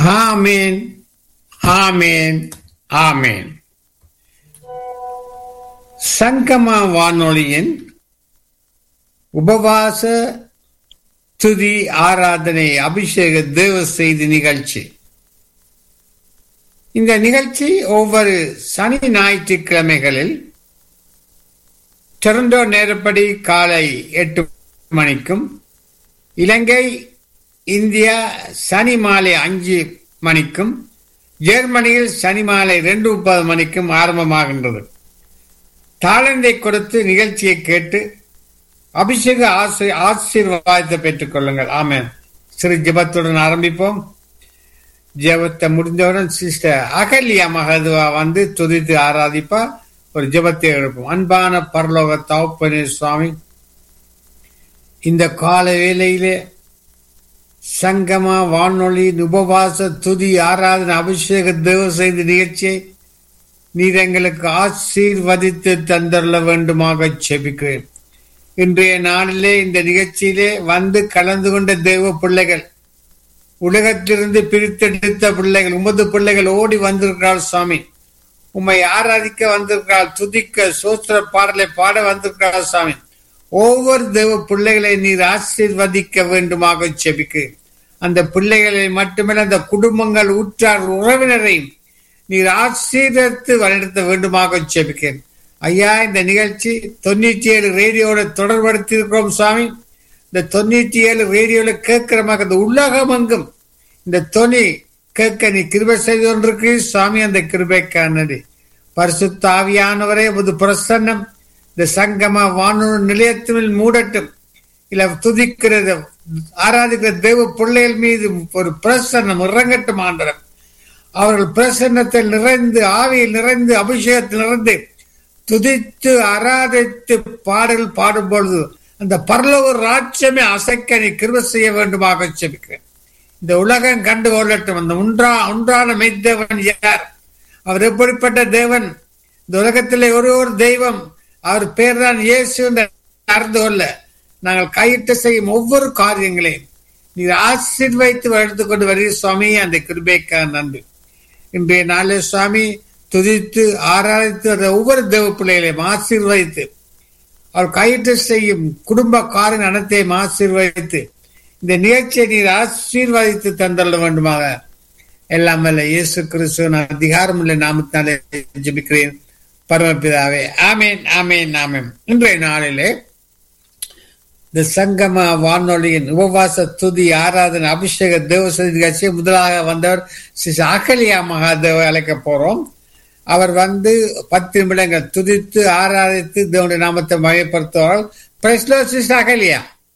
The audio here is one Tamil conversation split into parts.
ஆமேன் ஆமேன் ஆமேன் சங்கமா வானொலியின் உபவாச துதி ஆராதனை அபிஷேக தேவ செய்தி நிகழ்ச்சி இந்த நிகழ்ச்சி ஒவ்வொரு சனி ஞாயிற்றுக்கிழமைகளில் டொரண்டோ நேரப்படி காலை எட்டு மணிக்கும் இலங்கை இந்தியா சனி மாலை அஞ்சு மணிக்கும் ஜெர்மனியில் சனி மாலை ரெண்டு முப்பது மணிக்கும் ஆரம்பமாகின்றது தாளந்தை கொடுத்து நிகழ்ச்சியை கேட்டு அபிஷேக ஆசி ஆசீர்வாதத்தை பெற்றுக் கொள்ளுங்கள் ஆமேன் சிறு ஜெபத்துடன் ஆரம்பிப்போம் ஜெபத்தை முடிந்தவுடன் சிஸ்டர் அகல்யா மகதுவா வந்து துதித்து ஆராதிப்பா ஒரு ஜெபத்தை எழுப்போம் அன்பான பரலோக தவப்பனே சுவாமி இந்த கால வேளையிலே சங்கமா வானொலி உபவாச துதி ஆராதனை அபிஷேக தேவ செய்த நிகழ்ச்சியை நீர் எங்களுக்கு ஆசீர்வதித்து தந்தரல வேண்டுமாக செபிக்கிறேன் இன்றைய நாளிலே இந்த நிகழ்ச்சியிலே வந்து கலந்து கொண்ட தெய்வ பிள்ளைகள் உலகத்திலிருந்து பிரித்தெடுத்த பிள்ளைகள் உமது பிள்ளைகள் ஓடி வந்திருக்கிறாள் சுவாமி உம்மை ஆராதிக்க வந்திருக்கிறாள் துதிக்க சோத்திர பாடலை பாட வந்திருக்கிறாள் சுவாமி ஒவ்வொரு தெய்வ பிள்ளைகளை நீர் ஆசீர்வதிக்க வேண்டுமாக செபிக்கிறேன் அந்த பிள்ளைகளை மட்டுமல்ல அந்த குடும்பங்கள் உற்றார் உறவினரையும் நீர் ஆசீர்வதித்து வழிநடத்த வேண்டுமாக செபிக்கிறேன் ஐயா இந்த நிகழ்ச்சி தொண்ணூத்தி ஏழு ரேடியோட தொடர்படுத்தி இருக்கிறோம் சுவாமி இந்த தொண்ணூத்தி ஏழு ரேடியோல கேட்கிறமாக இந்த உலகம் எங்கும் இந்த தொனி கேட்க நீ கிருபை செய்து கொண்டிருக்கு சுவாமி அந்த கிருபைக்கானது பரிசுத்த ஆவியானவரே ஒரு பிரசன்னம் இந்த சங்கம வானொலி நிலையத்தில் மூடட்டும் இல்ல துதிக்கிறது ஆராதிக்கிற தெய்வ பிள்ளைகள் மீது ஒரு பிரசன்னம் இறங்கட்டும் ஆண்டவர் அவர்கள் பிரசன்னத்தில் நிறைந்து ஆவியில் நிறைந்து அபிஷேகத்தில் நிறைந்து துதித்து ஆராதித்து பாடல் பாடும் பொழுது அந்த பரலோக ராட்சியமே அசைக்க நீ கிருப செய்ய வேண்டுமாக செபிக்கிறேன் இந்த உலகம் கண்டு கொள்ளட்டும் அந்த ஒன்றா ஒன்றான மெய்தேவன் யார் அவர் எப்படிப்பட்ட தேவன் இந்த உலகத்திலே ஒரு ஒரு தெய்வம் அவர் பேர் தான் இயேசு என்று அறிந்து கொள்ள நாங்கள் கையிட்டு செய்யும் ஒவ்வொரு காரியங்களையும் நீர் ஆசீர்வைத்து வளர்த்து கொண்டு வருகிற சுவாமி அந்த கிருபைக்காக நன்றி இன்றைய நாளே சுவாமி துதித்து ஆராதித்து வர ஒவ்வொரு தேவ பிள்ளைகளையும் ஆசீர்வதித்து அவர் கையிட்டு செய்யும் குடும்ப காரின் அனைத்தையும் ஆசீர்வதித்து இந்த நிகழ்ச்சியை நீர் ஆசீர்வதித்து தந்தள்ள வேண்டுமாக எல்லாம் வல்ல இயேசு கிறிஸ்துவ அதிகாரம் உள்ள நாமத்தினாலே ஜபிக்கிறேன் பரமபிதாவே ஆமேன் ஆமேன் ஆமேன் இன்றைய நாளிலே இந்த சங்கம வானொலியின் உபவாச துதி ஆராதனை அபிஷேக தேவசதி நிகழ்ச்சியை முதலாக வந்தவர் ஸ்ரீ அகலியா மகாதேவ அழைக்க போறோம் அவர் வந்து பத்து நிமிடங்கள் துதித்து ஆராதித்து தேவனுடைய நாமத்தை மயப்படுத்துவார்கள் praise Lord sister Ahalya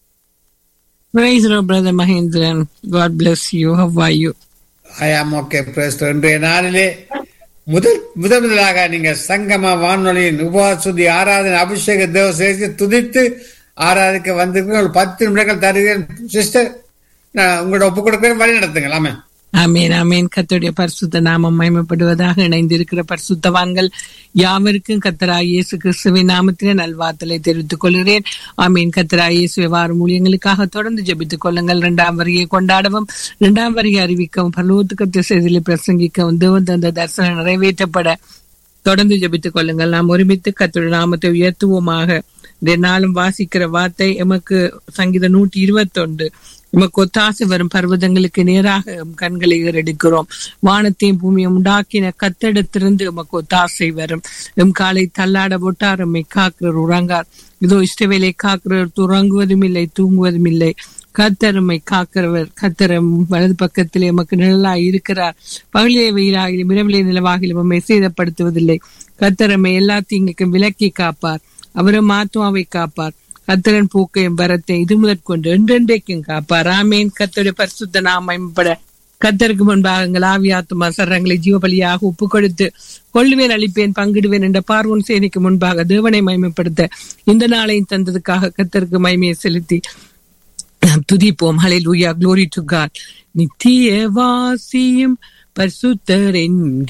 Praise the Lord, Brother Mahindran. God bless you. How are you? I am okay பிரஸ்லோ இன்றைய நாளிலே முதல் முதல் முதலாக நீங்க சங்கம வானொலியின் உபவாசுதி ஆராதனை அபிஷேக தேவ செய்து துதித்து ஆராதிக்க வந்திருக்க ஒரு பத்து நிமிடங்கள் தருகிறேன் சிஸ்டர் நான் உங்களோட ஒப்பு கொடுக்கிறேன் வழி நடத்துங்கள் ஆமாம் ஆமேன் ஆமேன் கத்தருடைய பரிசுத்த நாமம் மயமப்படுவதாக இணைந்திருக்கிற பரிசுத்தவான்கள் யாவருக்கும் கத்தராய் இயேசு கிறிஸ்துவின் நாமத்திலே நல்வார்த்தலை தெரிவித்துக் கொள்கிறேன் ஆமீன் கத்தராய் இயேசுவை வாரம் ஊழியங்களுக்காக தொடர்ந்து ஜெபித்துக் கொள்ளுங்கள் இரண்டாம் வரியை கொண்டாடவும் இரண்டாம் வரியை அறிவிக்கவும் பரலோத்துக்கத்தை செய்திகளை பிரசங்கிக்கவும் தேவன் தந்த தரிசனம் நிறைவேற்றப்பட தொடர்ந்து ஜெபித்துக் கொள்ளுங்கள் நாம் ஒருமித்து கத்தருடைய நாமத்தை உயர்த்துவோமாக நாளும் வாசிக்கிற வார்த்தை எமக்கு சங்கீதம் நூற்றி இருபத்தொன்று உமக்கு ஒத்தாசை வரும் பர்வதங்களுக்கு நேராக எம் கண்களை ஏறெடுக்கிறோம் வானத்தையும் பூமியை உண்டாக்கின கத்தெடுத்திருந்து உமக்கு ஒத்தாசை வரும் எம் காலை தள்ளாட ஒட்டார் எம்மை காக்கிறர் உறங்கார் இதோ இஷ்டவேலை காக்கிறவர் உறங்குவதும் இல்லை தூங்குவதும் இல்லை கத்தருமை காக்கிறவர் கத்தரம் வலது பக்கத்திலே எமக்கு நிழலாய் இருக்கிறார் பகலிலே வெயிலாகிலும் இரவிலே நிலவாகிலும் உண்மை சேதப்படுத்துவதில்லை கத்தரமை எல்லா தீங்குக்கும் விலக்கி காப்பார் அவரும் ஆத்மாவை காப்பார் கத்தரன் பூக்கையும் பரத்தை இது முதற்கொண்டு என்றென்றைக்கும் காப்பார் ஆமேன் கத்தருடைய பரிசுத்த நாம் மேம்பட கத்தருக்கு முன்பாக எங்கள் ஆவியாத்துமா சரங்களை ஜீவபலியாக ஒப்பு கொடுத்து கொள்ளுவேன் அளிப்பேன் பங்கிடுவேன் என்ற பார்வன் சேனைக்கு முன்பாக தேவனை மயமைப்படுத்த இந்த நாளையும் தந்ததுக்காக கத்தருக்கு மயமையை செலுத்தி துதிப்போம் ஹலே லூயா க்ளோரி டு காட் நித்திய வாசியும் பரிசுத்தரின்